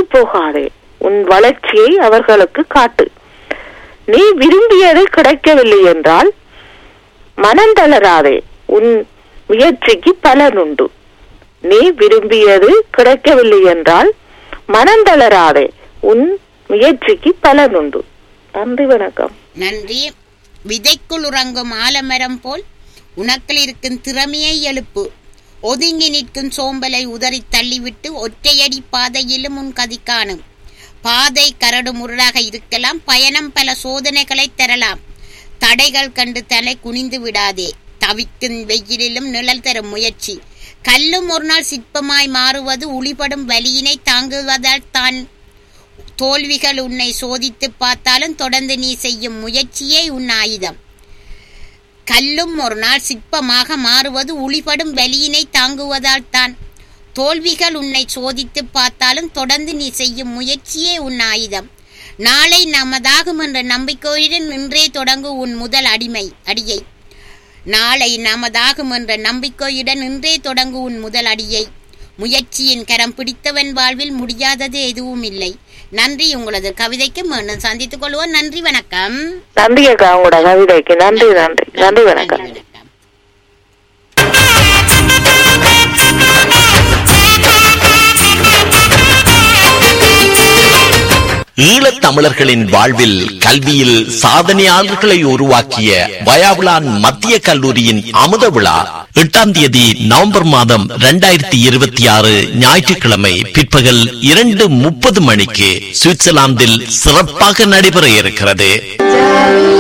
ஓடி போகாதே உன் வளர்ச்சியை அவர்களுக்கு காட்டு நீ விரும்பியது கிடைக்கவில்லை என்றால் மனம் தளராதே உன் முயற்சிக்கு பலனுண்டு நீ விரும்பியது கிடைக்கவில்லை என்றால் மனம் தளராதே உன் முயற்சிக்கு பலனுண்டு நன்றி வணக்கம் நன்றி விதைக்குள் உறங்கும் ஆலமரம் போல் உனக்கில் இருக்கும் திறமையை எழுப்பு ஒதுங்கி நிற்கும் சோம்பலை உதறி தள்ளிவிட்டு ஒற்றையடி பாதையிலும் உன் கதி காணும் பாதை கரடு முரடாக இருக்கலாம் பயணம் பல சோதனைகளை தரலாம் தடைகள் கண்டு தலை குனிந்து விடாதே தவிக்கும் வெயிலிலும் நிழல் தரும் முயற்சி கல்லும் ஒரு நாள் சிற்பமாய் மாறுவது உளிபடும் வலியினை தாங்குவதால் தான் தோல்விகள் உன்னை சோதித்து பார்த்தாலும் தொடர்ந்து நீ செய்யும் முயற்சியே உன் ஆயுதம் கல்லும் ஒரு நாள் சிற்பமாக மாறுவது உளிபடும் வலியினை தாங்குவதால் தான் தோல்விகள் உன்னை சோதித்து பார்த்தாலும் தொடர்ந்து நீ செய்யும் முயற்சியே உன் ஆயுதம் நாளை நமதாகும் என்ற நம்பிக்கையுடன் இன்றே தொடங்கு உன் முதல் அடிமை அடியை நாளை நமதாகும் என்ற நம்பிக்கையுடன் இன்றே தொடங்கு உன் முதல் அடியை முயற்சியின் கரம் பிடித்தவன் வாழ்வில் முடியாதது எதுவும் இல்லை நன்றி உங்களது கவிதைக்கு மீண்டும் சந்தித்துக் கொள்வோம் நன்றி வணக்கம் நன்றி அக்கா உங்களோட கவிதைக்கு நன்றி நன்றி நன்றி வணக்கம் வணக்கம் ஈழத் தமிழர்களின் வாழ்வில் கல்வியில் சாதனையாளர்களை உருவாக்கிய வயாவுலான் மத்திய கல்லூரியின் அமுத விழா எட்டாம் தேதி நவம்பர் மாதம் இரண்டாயிரத்தி இருபத்தி ஆறு ஞாயிற்றுக்கிழமை பிற்பகல் இரண்டு முப்பது மணிக்கு சுவிட்சர்லாந்தில் சிறப்பாக நடைபெற இருக்கிறது